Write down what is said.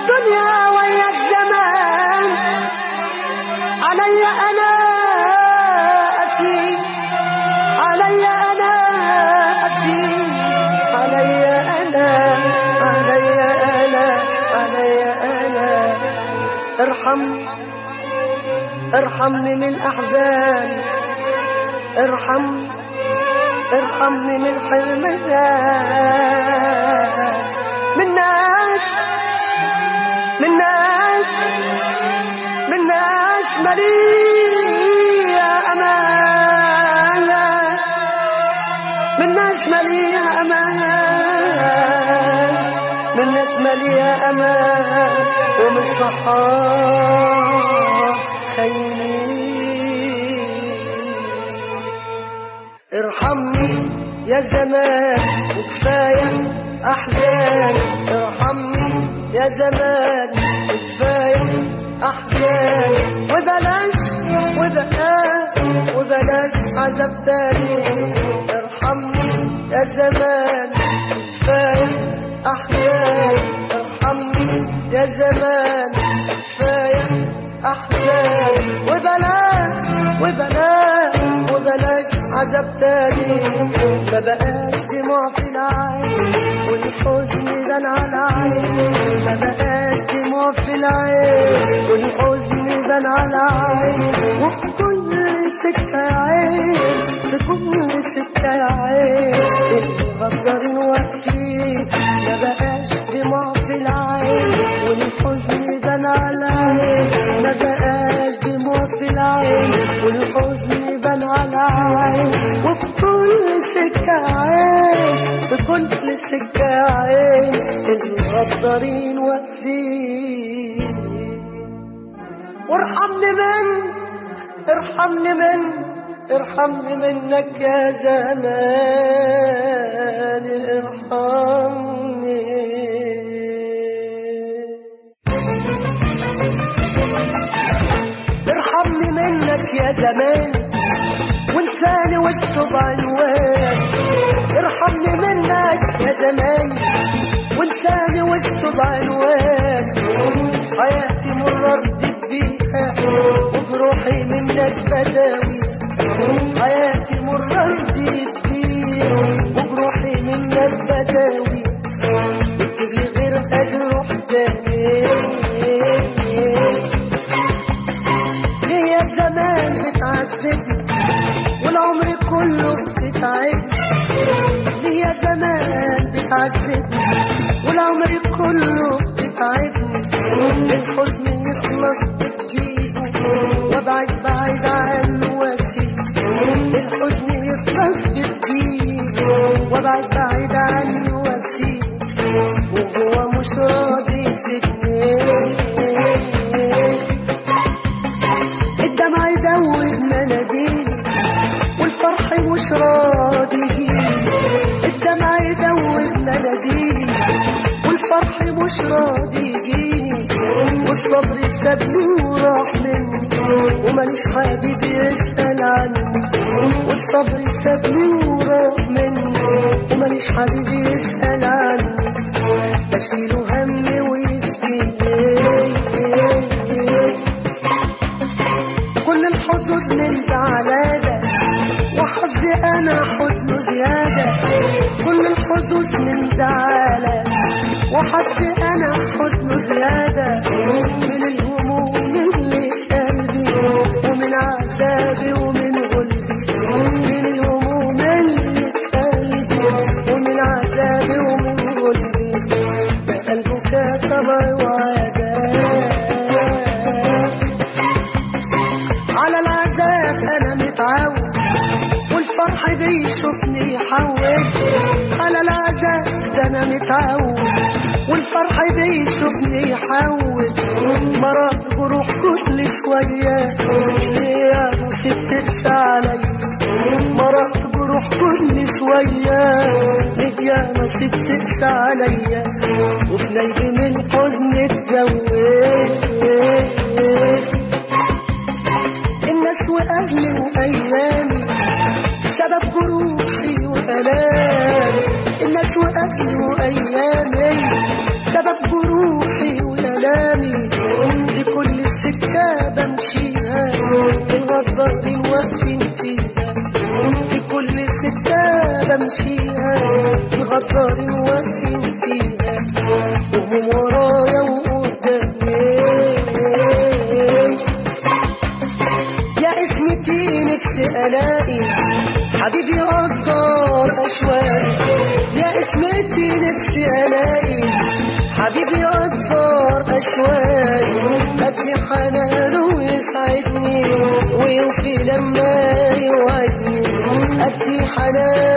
الدنيا ويا الزمان علي انا اسير علي انا اسير علي انا علي انا علي انا ارحمني ارحمني من الاحزان ارحمني ارحمني من حرمنا من ناس من ناس من ناس مليئة أمانة من ناس مليئة أمانة من ناس مليئة أمان ومن صحاب خيرين ارحمني يا زمان وكفاية أحزان ارحمني يا زمان وكفاية أحزان وبلاش وبلاش وبلاش عذاب تاني ارحمني يا زمان كفاية أحزان ارحمني يا زمان كفاية أحزان وبلاش وبلاش وبلاش عذاب تاني ما بقاش دموع في العين والحزن بان على عين ما بقاش دموع في العين والحزن بان على عين وفي كل سكة عين في كل سكة عين الغدارين واقفين ما بقاش دموع في العين والحزن بان على عين ما بقاش دموع في العين والحزن بان على عين وفي كل سكة عين في كل سكة عين الغدارين واقفين وارحمني من ارحمني من ارحمني منك يا زمان ارحمني ارحمني منك يا زمان وانساني واشطب عنوان ارحمني منك يا زمان وانساني واشطب عنوان حياتي مررت بيها وبروحي منك بداوي حياتي مررت بيها وبروحي منك بداوي اكتب لي غير اجروح تاني ليه يا زمان بتعذبني والعمر كله بتتعبني ليه يا زمان بتعذبني والعمر كله بتتعبني الحزن يخلص بتجيبه وابعد بعيد عنه واسيبه الحزن يخلص بتجيبه وابعد بعيد عنه واسيبه وهو مش راضي يسيبني الدمع يدوب مناديلي والفرح مش راضي يجيلي الدمع يدوب مناديلي والفرح مش راضي يجيني والصبر سابني وراح مني وماليش حبيب يسأل عني والصبر سابني وراح مني وماليش حبيب يسأل عني بشيله همي ويشكيني كل الحظوظ من تعالى وحظي انا حزن زيادة كل الحظوظ من تعالى وحظي انا حزن زيادة من الهموم اللي في قلبي ومن عذابي ومن غلبي من الهموم اللي في قلبي ومن عذابي ومن غلبي بقى البكاء طبع وعذاب على العذاب انا متعود والفرح بيشوفني يحول على العذاب ده انا متعود والفرح بيشوفني يحول مرات بروح كل شوية ليه يا نصيب تقسى عليا مرات بروح كل شوية ليه يا نصيب تقسى عليا وفي ليلي من حزن تزود الناس واهلي وايامي سبب جروحي والامي الناس واهلي وايامي سبب جروحي والامي بمشيها الغدارين واقفين فيها وهم ورايا وقدامي يا اسمتي نفسي الاقي حبيبي قدر اشواقي يا اسمتي نفسي الاقي حبيبي قدر اشواقي قد حنانه ويسعدني ويوفي لما يوعدني قد حنانه